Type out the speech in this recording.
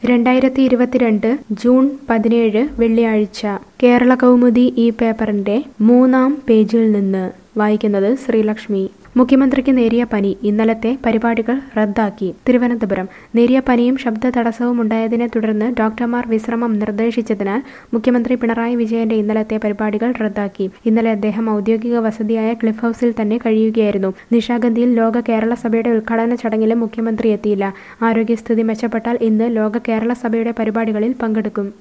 രണ്ടായിരത്തി ഇരുപത്തിരണ്ട് ജൂൺ പതിനേഴ് വെള്ളിയാഴ്ച കേരള കൗമുദി ഈ പേപ്പറിന്റെ മൂന്നാം പേജിൽ നിന്ന് വായിക്കുന്നത് ശ്രീലക്ഷ്മി മുഖ്യമന്ത്രിക്ക് നേരിയ പനി ഇന്നലത്തെ പരിപാടികൾ റദ്ദാക്കി തിരുവനന്തപുരം നേരിയ പനിയും ശബ്ദ തടസ്സവും ഉണ്ടായതിനെ തുടർന്ന് ഡോക്ടർമാർ വിശ്രമം നിർദ്ദേശിച്ചതിനാൽ മുഖ്യമന്ത്രി പിണറായി വിജയന്റെ ഇന്നലത്തെ പരിപാടികൾ റദ്ദാക്കി ഇന്നലെ അദ്ദേഹം ഔദ്യോഗിക വസതിയായ ക്ലിഫ് ഹൌസിൽ തന്നെ കഴിയുകയായിരുന്നു നിശാഗന്ധിയിൽ ലോക കേരള സഭയുടെ ഉദ്ഘാടന ചടങ്ങിലും മുഖ്യമന്ത്രി എത്തിയില്ല ആരോഗ്യസ്ഥിതി മെച്ചപ്പെട്ടാൽ ഇന്ന് ലോക കേരള സഭയുടെ പരിപാടികളിൽ പങ്കെടുക്കും